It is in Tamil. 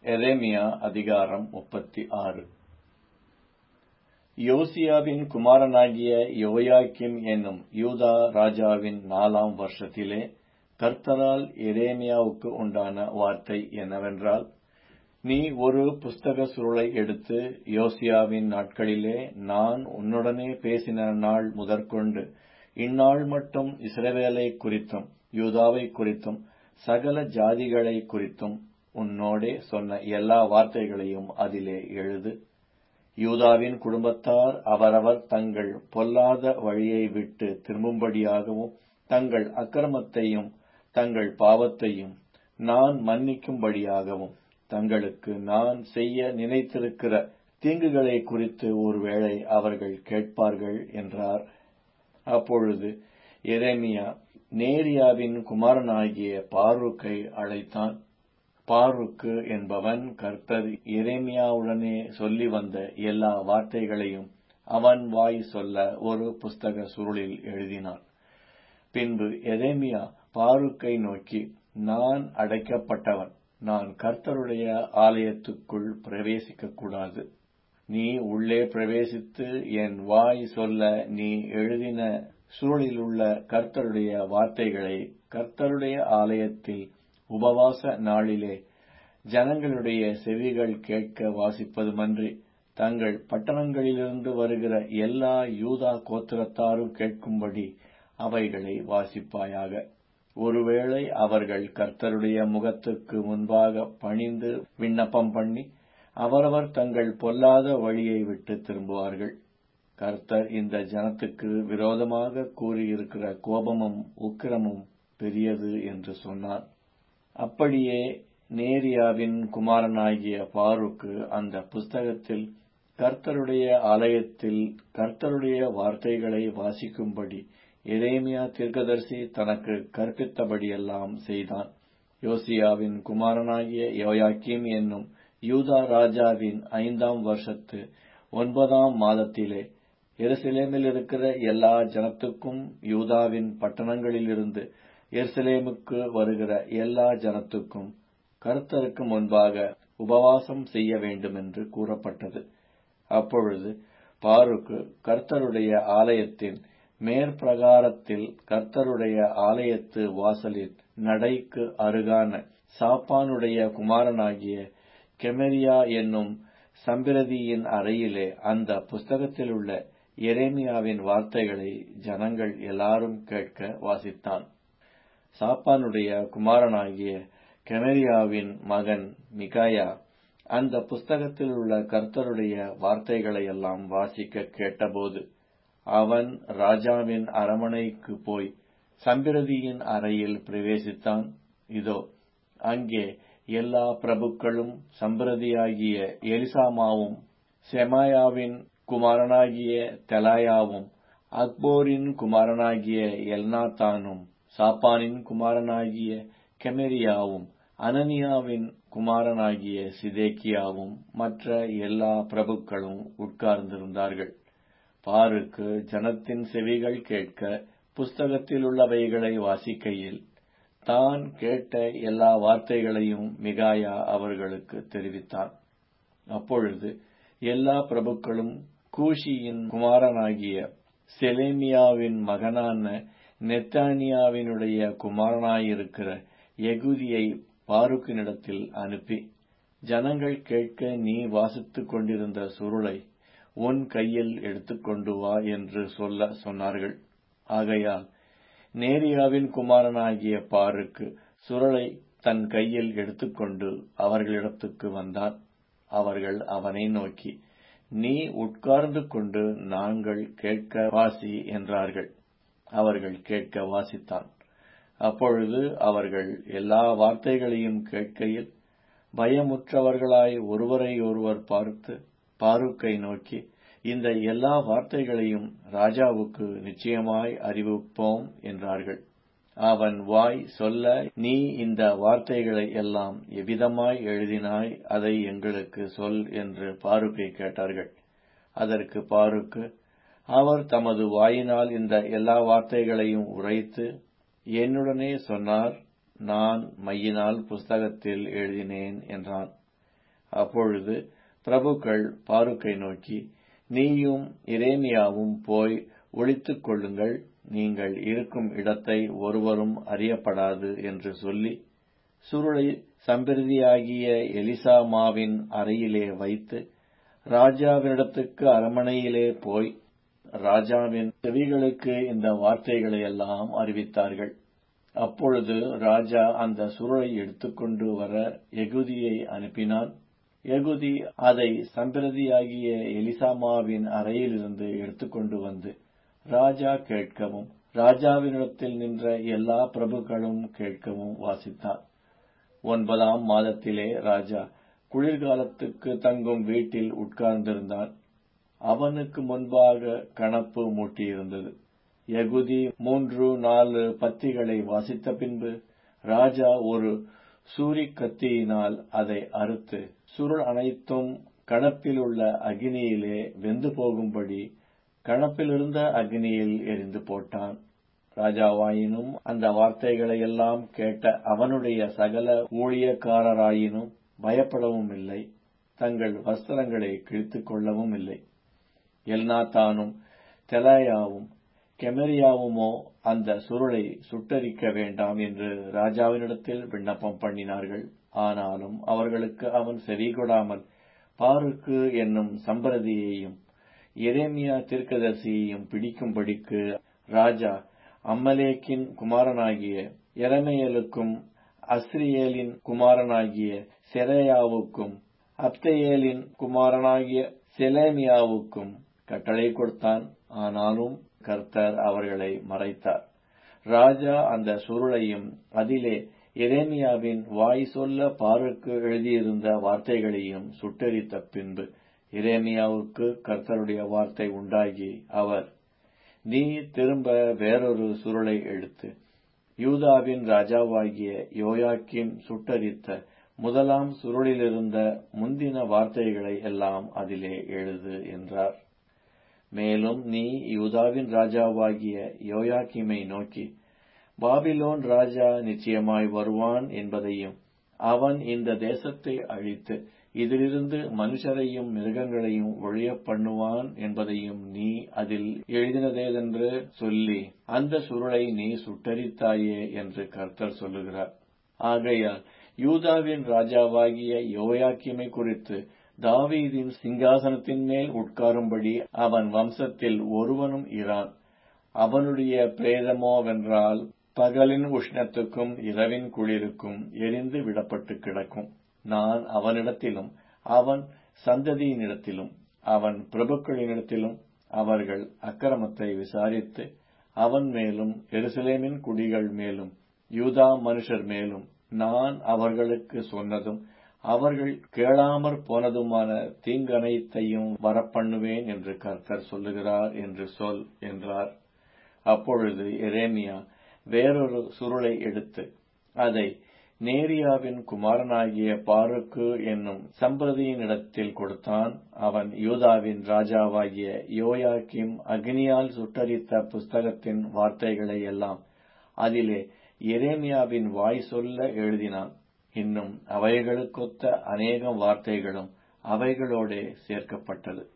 எரேமியா அதிகாரம் முப்பத்தி ஆறு யோசியாவின் குமாரனாகிய யோயாக்கிம் என்னும் யூதா ராஜாவின் நாலாம் வருஷத்திலே கர்த்தரால் எரேமியாவுக்கு உண்டான வார்த்தை என்னவென்றால் நீ ஒரு புஸ்தக சுருளை எடுத்து யோசியாவின் நாட்களிலே நான் உன்னுடனே பேசின நாள் முதற்கொண்டு இந்நாள் மட்டும் இஸ்ரவேலை குறித்தும் யூதாவை குறித்தும் சகல ஜாதிகளை குறித்தும் உன்னோடே சொன்ன எல்லா வார்த்தைகளையும் அதிலே எழுது யூதாவின் குடும்பத்தார் அவரவர் தங்கள் பொல்லாத வழியை விட்டு திரும்பும்படியாகவும் தங்கள் அக்கிரமத்தையும் தங்கள் பாவத்தையும் நான் மன்னிக்கும்படியாகவும் தங்களுக்கு நான் செய்ய நினைத்திருக்கிற தீங்குகளை குறித்து ஒருவேளை அவர்கள் கேட்பார்கள் என்றார் அப்பொழுது எரேமியா நேரியாவின் குமாரனாகிய பாருக்கை அழைத்தான் பாருக்கு என்பவன் கர்த்தர் எரேமியாவுடனே சொல்லி வந்த எல்லா வார்த்தைகளையும் அவன் வாய் சொல்ல ஒரு புஸ்தக சுருளில் எழுதினான் பின்பு எரேமியா பாருக்கை நோக்கி நான் அடைக்கப்பட்டவன் நான் கர்த்தருடைய ஆலயத்துக்குள் பிரவேசிக்க கூடாது நீ உள்ளே பிரவேசித்து என் வாய் சொல்ல நீ எழுதின சுருளிலுள்ள கர்த்தருடைய வார்த்தைகளை கர்த்தருடைய ஆலயத்தில் உபவாச நாளிலே ஜனங்களுடைய செவிகள் கேட்க வாசிப்பதுமன்றி தங்கள் பட்டணங்களிலிருந்து வருகிற எல்லா யூதா கோத்திரத்தாரும் கேட்கும்படி அவைகளை வாசிப்பாயாக ஒருவேளை அவர்கள் கர்த்தருடைய முகத்துக்கு முன்பாக பணிந்து விண்ணப்பம் பண்ணி அவரவர் தங்கள் பொல்லாத வழியை விட்டு திரும்புவார்கள் கர்த்தர் இந்த ஜனத்துக்கு விரோதமாக கூறியிருக்கிற கோபமும் உக்கிரமும் பெரியது என்று சொன்னார் அப்படியே நேரியாவின் குமாரனாகிய பாருக்கு அந்த புஸ்தகத்தில் கர்த்தருடைய ஆலயத்தில் கர்த்தருடைய வார்த்தைகளை வாசிக்கும்படி எரேமியா தீர்க்கதரிசி தனக்கு கற்பித்தபடியெல்லாம் செய்தான் யோசியாவின் குமாரனாகிய யோயாக்கிம் என்னும் யூதா ராஜாவின் ஐந்தாம் வருஷத்து ஒன்பதாம் மாதத்திலே எருசலேமில் இருக்கிற எல்லா ஜனத்துக்கும் யூதாவின் பட்டணங்களிலிருந்து எருசலேமுக்கு வருகிற எல்லா ஜனத்துக்கும் கர்த்தருக்கு முன்பாக உபவாசம் செய்ய வேண்டும் என்று கூறப்பட்டது அப்பொழுது பாருக்கு கர்த்தருடைய ஆலயத்தின் மேற்பிரகாரத்தில் கர்த்தருடைய ஆலயத்து வாசலில் நடைக்கு அருகான சாப்பானுடைய குமாரனாகிய கெமெரியா என்னும் சம்பிரதியின் அறையிலே அந்த புஸ்தகத்தில் உள்ள எரேமியாவின் வார்த்தைகளை ஜனங்கள் எல்லாரும் கேட்க வாசித்தான் சாப்பானுடைய குமாரனாகிய கெமெரியாவின் மகன் மிகாயா அந்த புஸ்தகத்தில் உள்ள கர்த்தருடைய வார்த்தைகளையெல்லாம் வாசிக்க கேட்டபோது அவன் ராஜாவின் அரமனைக்கு போய் சம்பிரதியின் அறையில் பிரவேசித்தான் இதோ அங்கே எல்லா பிரபுக்களும் சம்பிரதியாகிய எலிசாமாவும் செமாயாவின் குமாரனாகிய தெலாயாவும் அக்போரின் குமாரனாகிய எல்நாத்தானும் சாப்பானின் குமாரனாகிய கெமெரியாவும் அனனியாவின் குமாரனாகிய சிதேக்கியாவும் மற்ற எல்லா பிரபுக்களும் உட்கார்ந்திருந்தார்கள் பாருக்கு ஜனத்தின் செவிகள் கேட்க புஸ்தகத்தில் உள்ளவைகளை வாசிக்கையில் தான் கேட்ட எல்லா வார்த்தைகளையும் மிகாயா அவர்களுக்கு தெரிவித்தான் அப்பொழுது எல்லா பிரபுக்களும் கூஷியின் குமாரனாகிய செலேமியாவின் மகனான நெத்தானியாவினுடைய குமாரனாயிருக்கிற எகுதியை பாருக்கினிடத்தில் அனுப்பி ஜனங்கள் கேட்க நீ வாசித்துக் கொண்டிருந்த சுருளை உன் கையில் எடுத்துக்கொண்டு வா என்று சொல்ல சொன்னார்கள் ஆகையால் நேரியாவின் குமாரனாகிய பாருக்கு சுருளை தன் கையில் எடுத்துக்கொண்டு அவர்களிடத்துக்கு வந்தான் அவர்கள் அவனை நோக்கி நீ உட்கார்ந்து கொண்டு நாங்கள் கேட்க வாசி என்றார்கள் அவர்கள் கேட்க வாசித்தான் அப்பொழுது அவர்கள் எல்லா வார்த்தைகளையும் கேட்கையில் பயமுற்றவர்களாய் ஒருவரை ஒருவர் பார்த்து பாருக்கை நோக்கி இந்த எல்லா வார்த்தைகளையும் ராஜாவுக்கு நிச்சயமாய் அறிவிப்போம் என்றார்கள் அவன் வாய் சொல்ல நீ இந்த வார்த்தைகளை எல்லாம் எவ்விதமாய் எழுதினாய் அதை எங்களுக்கு சொல் என்று பாருக்கை கேட்டார்கள் அதற்கு பாருக்கு அவர் தமது வாயினால் இந்த எல்லா வார்த்தைகளையும் உரைத்து என்னுடனே சொன்னார் நான் மையினால் புஸ்தகத்தில் எழுதினேன் என்றான் அப்பொழுது பிரபுக்கள் பாருக்கை நோக்கி நீயும் எரேமியாவும் போய் ஒளித்துக் கொள்ளுங்கள் நீங்கள் இருக்கும் இடத்தை ஒருவரும் அறியப்படாது என்று சொல்லி சுருளை சம்பிரதியாகிய எலிசாமாவின் அறையிலே வைத்து ராஜாவினிடத்துக்கு அரமனையிலே போய் ராஜாவின் செவிகளுக்கு இந்த வார்த்தைகளை எல்லாம் அறிவித்தார்கள் அப்பொழுது ராஜா அந்த சுருளை எடுத்துக்கொண்டு வர எகுதியை அனுப்பினான் எகுதி அதை சம்பிரதியாகிய எலிசாமாவின் அறையிலிருந்து எடுத்துக்கொண்டு வந்து ராஜா கேட்கவும் ராஜாவினிடத்தில் நின்ற எல்லா பிரபுக்களும் கேட்கவும் வாசித்தான் ஒன்பதாம் மாதத்திலே ராஜா குளிர்காலத்துக்கு தங்கும் வீட்டில் உட்கார்ந்திருந்தான் அவனுக்கு முன்பாக கணப்பு மூட்டியிருந்தது யகுதி மூன்று நாலு பத்திகளை வாசித்த பின்பு ராஜா ஒரு சூரிக் கத்தியினால் அதை அறுத்து சுருள் அனைத்தும் கணப்பிலுள்ள அக்னியிலே வெந்து போகும்படி கணப்பிலிருந்த அக்னியில் எரிந்து போட்டான் ராஜாவாயினும் அந்த வார்த்தைகளை எல்லாம் கேட்ட அவனுடைய சகல ஊழியக்காரராயினும் பயப்படவும் இல்லை தங்கள் வஸ்திரங்களை கிழித்துக் கொள்ளவும் இல்லை எல்நாத்தானும் தெலாயாவும் கெமரியாவுமோ அந்த சுருளை சுட்டரிக்க வேண்டாம் என்று ராஜாவினிடத்தில் விண்ணப்பம் பண்ணினார்கள் ஆனாலும் அவர்களுக்கு அவன் செவிகொடாமல் பாருக்கு என்னும் சம்பிரதியையும் எரேமியா தீர்க்கதரிசியையும் பிடிக்கும்படிக்கு ராஜா அம்மலேக்கின் குமாரனாகிய எரமையலுக்கும் அஸ்ரியேலின் குமாரனாகிய செரையாவுக்கும் அப்தேயேலின் குமாரனாகிய செலேமியாவுக்கும் கட்டளை கொடுத்தான் ஆனாலும் கர்த்தர் அவர்களை மறைத்தார் ராஜா அந்த சுருளையும் அதிலே எரேமியாவின் வாய் சொல்ல பாருக்கு எழுதியிருந்த வார்த்தைகளையும் சுட்டெரித்த பின்பு எரேமியாவுக்கு கர்த்தருடைய வார்த்தை உண்டாகி அவர் நீ திரும்ப வேறொரு சுருளை எடுத்து யூதாவின் ராஜாவாகிய யோயாக்கிம் சுட்டரித்த முதலாம் சுருளிலிருந்த முந்தின வார்த்தைகளை எல்லாம் அதிலே எழுது என்றார் மேலும் நீ யூதாவின் ராஜாவாகிய யோயாக்கிமை நோக்கி பாபிலோன் ராஜா நிச்சயமாய் வருவான் என்பதையும் அவன் இந்த தேசத்தை அழித்து இதிலிருந்து மனுஷரையும் மிருகங்களையும் ஒழிய பண்ணுவான் என்பதையும் நீ அதில் எழுதினதேதென்று சொல்லி அந்த சுருளை நீ சுட்டரித்தாயே என்று கர்த்தர் சொல்லுகிறார் ஆகையால் யூதாவின் ராஜாவாகிய யோயாக்கிமை குறித்து தாவீதின் சிங்காசனத்தின் மேல் உட்காரும்படி அவன் வம்சத்தில் ஒருவனும் இரான் அவனுடைய பிரேதமோவென்றால் பகலின் உஷ்ணத்துக்கும் இரவின் குளிருக்கும் எரிந்து விடப்பட்டு கிடக்கும் நான் அவனிடத்திலும் அவன் சந்ததியினிடத்திலும் அவன் பிரபுக்களினிடத்திலும் அவர்கள் அக்கிரமத்தை விசாரித்து அவன் மேலும் எருசலேமின் குடிகள் மேலும் யூதா மனுஷர் மேலும் நான் அவர்களுக்கு சொன்னதும் அவர்கள் கேளாமற் போனதுமான தீங்கனைத்தையும் வரப்பண்ணுவேன் என்று கர்த்தர் சொல்லுகிறார் என்று சொல் என்றார் அப்பொழுது எரேமியா வேறொரு சுருளை எடுத்து அதை நேரியாவின் குமாரனாகிய பாருக்கு என்னும் சம்பிரதியினிடத்தில் கொடுத்தான் அவன் யூதாவின் ராஜாவாகிய யோயாக்கிம் அக்னியால் சுட்டரித்த புஸ்தகத்தின் வார்த்தைகளை எல்லாம் அதிலே எரேமியாவின் வாய் சொல்ல எழுதினான் இன்னும் அவைகளுக்கொத்த அநேகம் வார்த்தைகளும் அவைகளோடே சேர்க்கப்பட்டது